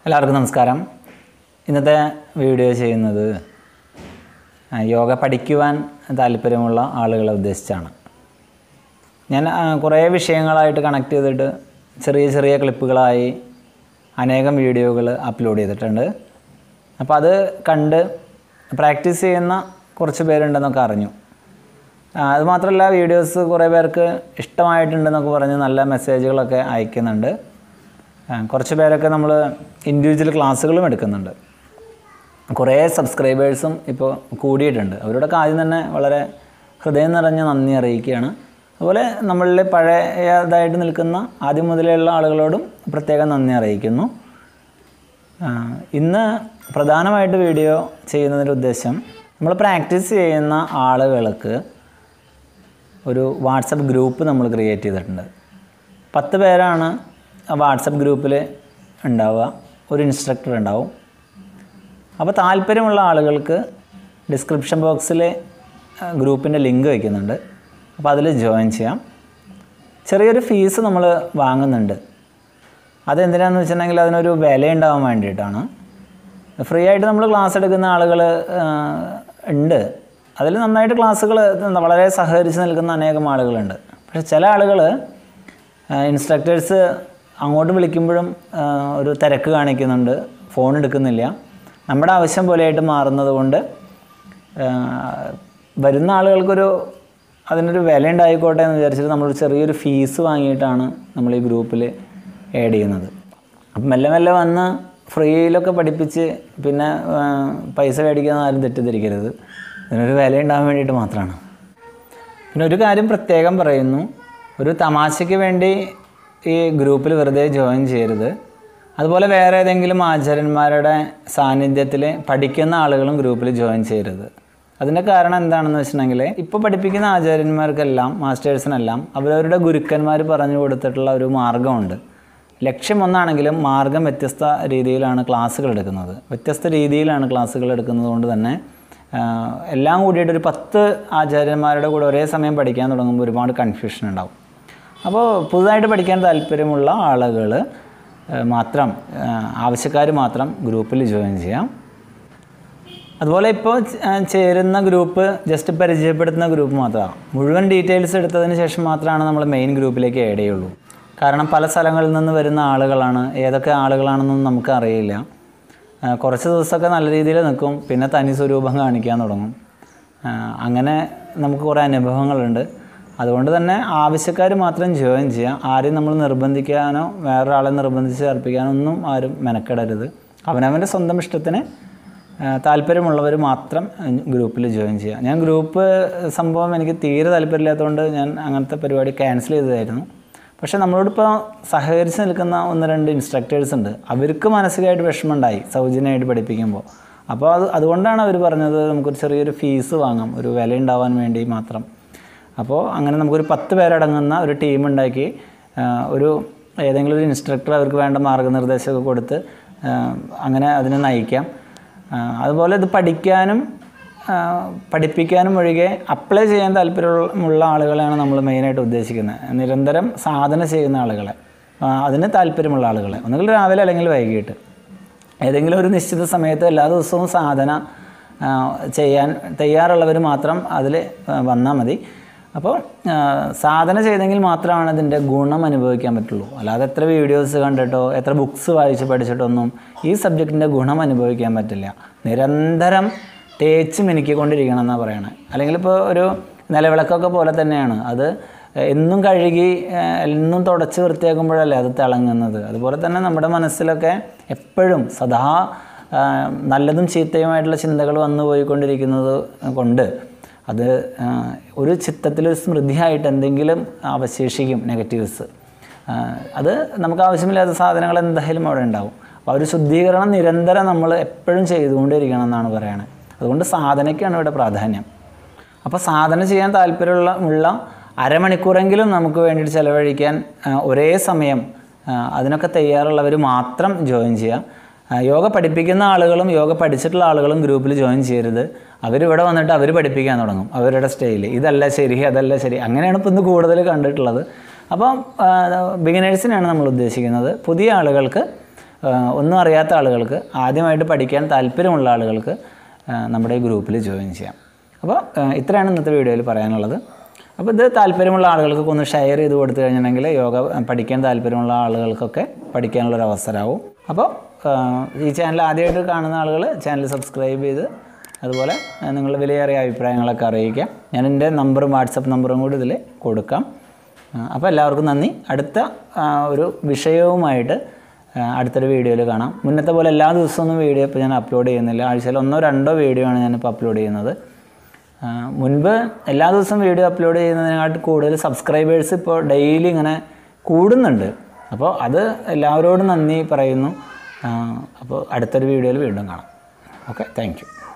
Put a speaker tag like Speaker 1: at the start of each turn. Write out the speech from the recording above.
Speaker 1: എല്ലാവർക്കും നമസ്കാരം ഇന്നത്തെ വീഡിയോ ചെയ്യുന്നത് ആ, യോഗ പഠിക്കുവാൻ താല്പര്യമുള്ള ആളുകളെ ഉദ്ദേശിച്ചാണ് ഞാൻ ആ, കുറേ വിഷയങ്ങളായിട്ട് കണക്ട് ചെയ്തിട്ട് ചെറിയ ചെറിയ ക്ലിപ്പുകളായി അനേകം വീഡിയോകൾ അപ്ലോഡ് ചെയ്തിട്ടുണ്ട് അപ്പോൾ അത് കണ്ട് പ്രാക്ടീസ് ചെയ്യുന്ന കുറച്ച് പേരുണ്ടെന്നൊക്കെ അറിഞ്ഞു ആ, അത് മാത്രമല്ല വീഡിയോസ് കുറേ പേർക്ക് ഇഷ്ടമായിട്ടുണ്ടെന്നൊക്കെ പറഞ്ഞ് നല്ല മെസ്സേജുകളൊക്കെ അയക്കുന്നുണ്ട് ആ, കുറച്ച് പേരൊക്കെ നമ്മൾ ഇൻഡിവിജ്വൽ ക്ലാസ്സുകളും എടുക്കുന്നുണ്ട് കുറേ സബ്സ്ക്രൈബേഴ്സും ഇപ്പോൾ കൂടിയിട്ടുണ്ട് അവരോടൊക്കെ ആദ്യം തന്നെ വളരെ ഹൃദയം നിറഞ്ഞ നന്ദി അറിയിക്കുകയാണ് അതുപോലെ നമ്മളിൽ പഴയതായിട്ട് നിൽക്കുന്ന ആദ്യം മുതലുള്ള ആളുകളോടും പ്രത്യേകം നന്ദി അറിയിക്കുന്നു ആ, ഇന്ന് പ്രധാനമായിട്ട് വീഡിയോ ചെയ്യുന്നതിൻ്റെ ഉദ്ദേശം നമ്മൾ പ്രാക്ടീസ് ചെയ്യുന്ന ആളുകൾക്ക് ഒരു വാട്സപ്പ് ഗ്രൂപ്പ് നമ്മൾ ക്രിയേറ്റ് ചെയ്തിട്ടുണ്ട് പത്ത് പേരാണ് ആ വാട്സപ്പ് ഗ്രൂപ്പിൽ ഉണ്ടാവുക ഒരു ഇൻസ്ട്രക്ടർ ഉണ്ടാവും അപ്പോൾ താല്പര്യമുള്ള ആളുകൾക്ക് ഡിസ്ക്രിപ്ഷൻ ബോക്സിൽ ഗ്രൂപ്പിൻ്റെ ലിങ്ക് വയ്ക്കുന്നുണ്ട് അപ്പോൾ അതിൽ ജോയിൻ ചെയ്യാം ചെറിയൊരു ഫീസ് നമ്മൾ വാങ്ങുന്നുണ്ട് അതെന്തിനാന്ന് വെച്ചിട്ടുണ്ടെങ്കിൽ അതിനൊരു വില ഉണ്ടാവാൻ വേണ്ടിയിട്ടാണ് ഫ്രീ ആയിട്ട് നമ്മൾ ക്ലാസ് എടുക്കുന്ന ആളുകൾ ഉണ്ട് അതിൽ നന്നായിട്ട് ക്ലാസ്സുകൾ വളരെ സഹകരിച്ച് നിൽക്കുന്ന അനേകം ആളുകളുണ്ട് പക്ഷേ ചില ആളുകൾ ഇൻസ്ട്രക്ടേഴ്സ് അങ്ങോട്ട് വിളിക്കുമ്പോഴും ആ, ഒരു തിരക്ക് കാണിക്കുന്നുണ്ട് ഫോൺ എടുക്കുന്നില്ല നമ്മുടെ ആവശ്യം പോലെയായിട്ട് മാറുന്നത് കൊണ്ട് ആ, വരുന്ന ആളുകൾക്കൊരു അതിനൊരു വില ഉണ്ടായിക്കോട്ടെ എന്ന് വിചാരിച്ചിട്ട് നമ്മൾ ചെറിയൊരു ഫീസ് വാങ്ങിയിട്ടാണ് നമ്മൾ ഈ ഗ്രൂപ്പിൽ ആഡ് ചെയ്യുന്നത് അപ്പം മെല്ലെ മെല്ലെ വന്ന് ഫ്രീയിലൊക്കെ പഠിപ്പിച്ച് പിന്നെ ആ, പൈസ മേടിക്കുന്ന ആരും തെറ്റിദ്ധരിക്കരുത് ഇതിനൊരു വില ഉണ്ടാകാൻ വേണ്ടിയിട്ട് മാത്രമാണ് പിന്നെ ഒരു കാര്യം പ്രത്യേകം പറയുന്നു ഒരു തമാശയ്ക്ക് വേണ്ടി ഈ ഗ്രൂപ്പിൽ വെറുതെ ജോയിൻ ചെയ്യരുത് അതുപോലെ വേറെ ഏതെങ്കിലും ആചാര്യന്മാരുടെ സാന്നിധ്യത്തിൽ പഠിക്കുന്ന ആളുകളും ഗ്രൂപ്പിൽ ജോയിൻ ചെയ്യരുത് അതിൻ്റെ കാരണം എന്താണെന്ന് വെച്ചിട്ടുണ്ടെങ്കിൽ ഇപ്പോൾ പഠിപ്പിക്കുന്ന ആചാര്യന്മാർക്കെല്ലാം മാസ്റ്റേഴ്സിനെല്ലാം അവരവരുടെ ഗുരുക്കന്മാർ പറഞ്ഞു കൊടുത്തിട്ടുള്ള ഒരു മാർഗമുണ്ട് ലക്ഷ്യം ഒന്നാണെങ്കിലും മാർഗം വ്യത്യസ്ത രീതിയിലാണ് ക്ലാസ്സുകൾ എടുക്കുന്നത് വ്യത്യസ്ത രീതിയിലാണ് ക്ലാസ്സുകൾ എടുക്കുന്നത് കൊണ്ട് തന്നെ ആഹ് എല്ലാം കൂടിയിട്ട് ഒരു പത്ത് ആചാര്യന്മാരുടെ കൂടെ ഒരേ സമയം പഠിക്കാൻ തുടങ്ങുമ്പോൾ ഒരുപാട് കൺഫ്യൂഷൻ ഉണ്ടാവും അപ്പോൾ പുതുതായിട്ട് പഠിക്കാൻ താല്പര്യമുള്ള ആളുകൾ മാത്രം ആവശ്യക്കാർ മാത്രം ഗ്രൂപ്പിൽ ജോയിൻ ചെയ്യാം അതുപോലെ ഇപ്പോൾ ച- ചേരുന്ന ഗ്രൂപ്പ് ജസ്റ്റ് പരിചയപ്പെടുത്തുന്ന ഗ്രൂപ്പ് മാത്രമാണ് മുഴുവൻ ഡീറ്റെയിൽസ് എടുത്തതിന് ശേഷം മാത്രമാണ് നമ്മൾ മെയിൻ ഗ്രൂപ്പിലേക്ക് ആഡ് ചെയ്യുള്ളൂ കാരണം പല സ്ഥലങ്ങളിൽ നിന്ന് വരുന്ന ആളുകളാണ് ഏതൊക്കെ ആളുകളാണെന്നൊന്നും നമുക്ക് അറിയില്ല ആ, കുറച്ച് ദിവസമൊക്കെ നല്ല രീതിയിൽ നിൽക്കും പിന്നെ തനി സ്വരൂപം കാണിക്കാൻ തുടങ്ങും ആ, അങ്ങനെ നമുക്ക് കുറേ അനുഭവങ്ങളുണ്ട് അതുകൊണ്ട് തന്നെ ആവശ്യക്കാർ മാത്രം ജോയിൻ ചെയ്യാം ആരെയും നമ്മൾ നിർബന്ധിക്കാനോ വേറൊരാളെ നിർബന്ധിച്ച് ചേർപ്പിക്കാനോ ഒന്നും ആരും മെനക്കെടരുത് അവനവൻ്റെ സ്വന്തം ഇഷ്ടത്തിന് ആ, താല്പര്യമുള്ളവർ മാത്രം ഗ്രൂപ്പിൽ ജോയിൻ ചെയ്യുക ഞാൻ ഗ്രൂപ്പ് സംഭവം എനിക്ക് തീരെ താല്പര്യമില്ലാത്തതുകൊണ്ട് ഞാൻ അങ്ങനത്തെ പരിപാടി ക്യാൻസൽ ചെയ്തതായിരുന്നു പക്ഷേ നമ്മളോടിപ്പോൾ സഹകരിച്ച് നിൽക്കുന്ന ഒന്ന് രണ്ട് ഇൻസ്ട്രക്ടേഴ്സ് ഉണ്ട് അവർക്ക് മാനസികമായിട്ട് വിഷമമുണ്ടായി സൗജന്യമായിട്ട് പഠിപ്പിക്കുമ്പോൾ അപ്പോൾ അത് അതുകൊണ്ടാണ് അവർ പറഞ്ഞത് നമുക്കൊരു ചെറിയൊരു ഫീസ് വാങ്ങാം ഒരു വില ഉണ്ടാവാൻ വേണ്ടി മാത്രം അപ്പോൾ അങ്ങനെ നമുക്കൊരു പത്ത് പേരടങ്ങുന്ന ഒരു ടീം ഉണ്ടാക്കി ആ, ഒരു ഏതെങ്കിലും ഒരു ഇൻസ്ട്രക്ടർ അവർക്ക് വേണ്ട മാർഗ്ഗനിർദ്ദേശമൊക്കെ കൊടുത്ത് ആ, അങ്ങനെ അതിനെ നയിക്കാം ആ, അതുപോലെ ഇത് പഠിക്കാനും ആ, പഠിപ്പിക്കാനും ഒഴികെ അപ്ലൈ ചെയ്യാൻ താല്പര്യമുള്ള ആളുകളെയാണ് നമ്മൾ മെയിനായിട്ട് ഉദ്ദേശിക്കുന്നത് നിരന്തരം സാധന ചെയ്യുന്ന ആളുകളെ ആ, അതിന് താല്പര്യമുള്ള ആളുകളെ ഒന്നുകിൽ രാവിലെ അല്ലെങ്കിൽ വൈകിട്ട് ഏതെങ്കിലും ഒരു നിശ്ചിത സമയത്ത് എല്ലാ ദിവസവും സാധന ആ, ചെയ്യാൻ തയ്യാറുള്ളവർ മാത്രം അതിൽ വന്നാൽ മതി അപ്പോൾ ആ, സാധന ചെയ്തെങ്കിൽ മാത്രമാണ് ഇതിൻ്റെ ഗുണം അനുഭവിക്കാൻ പറ്റുള്ളൂ അല്ലാതെ എത്ര വീഡിയോസ് കണ്ടിട്ടോ എത്ര ബുക്സ് വായിച്ച് പഠിച്ചിട്ടൊന്നും ഈ സബ്ജക്റ്റിൻ്റെ ഗുണം അനുഭവിക്കാൻ പറ്റില്ല നിരന്തരം തേച്ച് മിനുക്കിക്കൊണ്ടിരിക്കണം എന്നാണ് പറയണത് അല്ലെങ്കിൽ ഇപ്പോൾ ഒരു നിലവിളക്കൊക്കെ പോലെ തന്നെയാണ് അത് എന്നും കഴുകി ഏഹ്, എന്നും തുടച്ച് വൃത്തിയാക്കുമ്പോഴല്ലേ അത് തിളങ്ങുന്നത് അതുപോലെ തന്നെ നമ്മുടെ മനസ്സിലൊക്കെ എപ്പോഴും സദാ ആഹ്, നല്ലതും ചീത്തയുമായിട്ടുള്ള ചിന്തകൾ വന്നു പോയിക്കൊണ്ടിരിക്കുന്നത് കൊണ്ട് അത് ആഹ്, ഒരു ചിത്തത്തിലൊരു സ്മൃതിയായിട്ട് എന്തെങ്കിലും അവശേഷിക്കും നെഗറ്റീവ്സ് ആഹ്, അത് നമുക്ക് ആവശ്യമില്ലാത്ത സാധനങ്ങൾ എന്തായാലും അവിടെ ഉണ്ടാവും അപ്പോൾ ആ ഒരു ശുദ്ധീകരണം നിരന്തരം നമ്മൾ എപ്പോഴും ചെയ്തുകൊണ്ടിരിക്കണം എന്നാണ് പറയുന്നത് അതുകൊണ്ട് സാധനയ്ക്കാണ് ഇവിടെ പ്രാധാന്യം അപ്പോൾ സാധന ചെയ്യാൻ താല്പര്യമുള്ള ഉള്ള അരമണിക്കൂറെങ്കിലും നമുക്ക് വേണ്ടിയിട്ട് ചിലവഴിക്കാൻ ആ, ഒരേ സമയം ആ, അതിനൊക്കെ തയ്യാറുള്ളവർ മാത്രം ജോയിൻ ചെയ്യാം ആ, യോഗ പഠിപ്പിക്കുന്ന ആളുകളും യോഗ പഠിച്ചിട്ടുള്ള ആളുകളും ഗ്രൂപ്പിൽ ജോയിൻ ചെയ്യരുത് അവരിവിടെ വന്നിട്ട് അവർ പഠിപ്പിക്കാൻ തുടങ്ങും അവരുടെ സ്റ്റൈൽ ഇതല്ല ശരി അതല്ല ശരി അങ്ങനെയാണ് ഇപ്പോൾ ഇന്ന് കൂടുതൽ കണ്ടിട്ടുള്ളത് അപ്പം ബിഗിനേഴ്സിനാണ് നമ്മൾ ഉദ്ദേശിക്കുന്നത് പുതിയ ആളുകൾക്ക് ഒന്നും അറിയാത്ത ആളുകൾക്ക് ആദ്യമായിട്ട് പഠിക്കാൻ താല്പര്യമുള്ള ആളുകൾക്ക് ആ, നമ്മുടെ ഈ ഗ്രൂപ്പിൽ ജോയിൻ ചെയ്യാം അപ്പോൾ ആ, ഇത്രയാണ് ഇന്നത്തെ വീഡിയോയിൽ പറയാനുള്ളത് അപ്പോൾ ഇത് താല്പര്യമുള്ള ആളുകൾക്കൊക്കെ ഒന്ന് ഷെയർ ചെയ്ത് കൊടുത്തു കഴിഞ്ഞിട്ടുണ്ടെങ്കിൽ യോഗ പഠിക്കാൻ താല്പര്യമുള്ള ആളുകൾക്കൊക്കെ പഠിക്കാനുള്ളൊരു അവസരമാവും അപ്പോൾ ആ, ഈ ചാനൽ ആദ്യമായിട്ട് കാണുന്ന ആളുകൾ ചാനൽ സബ്സ്ക്രൈബ് ചെയ്ത് അതുപോലെ ആ, നിങ്ങളുടെ വിലയേറിയ അഭിപ്രായങ്ങളൊക്കെ അറിയിക്കാം ഞാൻ എൻ്റെ നമ്പറും വാട്സപ്പ് നമ്പറും കൂടി ഇതിൽ കൊടുക്കാം ആ, അപ്പോൾ എല്ലാവർക്കും നന്ദി അടുത്ത ആ, ഒരു വിഷയവുമായിട്ട് ആ, അടുത്തൊരു വീഡിയോയിൽ കാണാം മുന്നത്തെ പോലെ എല്ലാ ദിവസമൊന്നും വീഡിയോ ഇപ്പോൾ ഞാൻ അപ്ലോഡ് ചെയ്യുന്നില്ല ആഴ്ചയിൽ ഒന്നോ രണ്ടോ വീഡിയോ ആണ് ഞാനിപ്പോൾ അപ്ലോഡ് ചെയ്യുന്നത് ആ, മുൻപ് എല്ലാ ദിവസവും വീഡിയോ അപ്ലോഡ് ചെയ്യുന്നതിനെക്കാട്ട് കൂടുതൽ സബ്സ്ക്രൈബേഴ്സ് ഇപ്പോൾ ഡെയിലി ഇങ്ങനെ കൂടുന്നുണ്ട് അപ്പോൾ അത് എല്ലാവരോടും നന്ദി പറയുന്നു ആ, അപ്പോൾ അടുത്തൊരു വീഡിയോയിൽ വീണ്ടും കാണാം ഓക്കെ താങ്ക് യു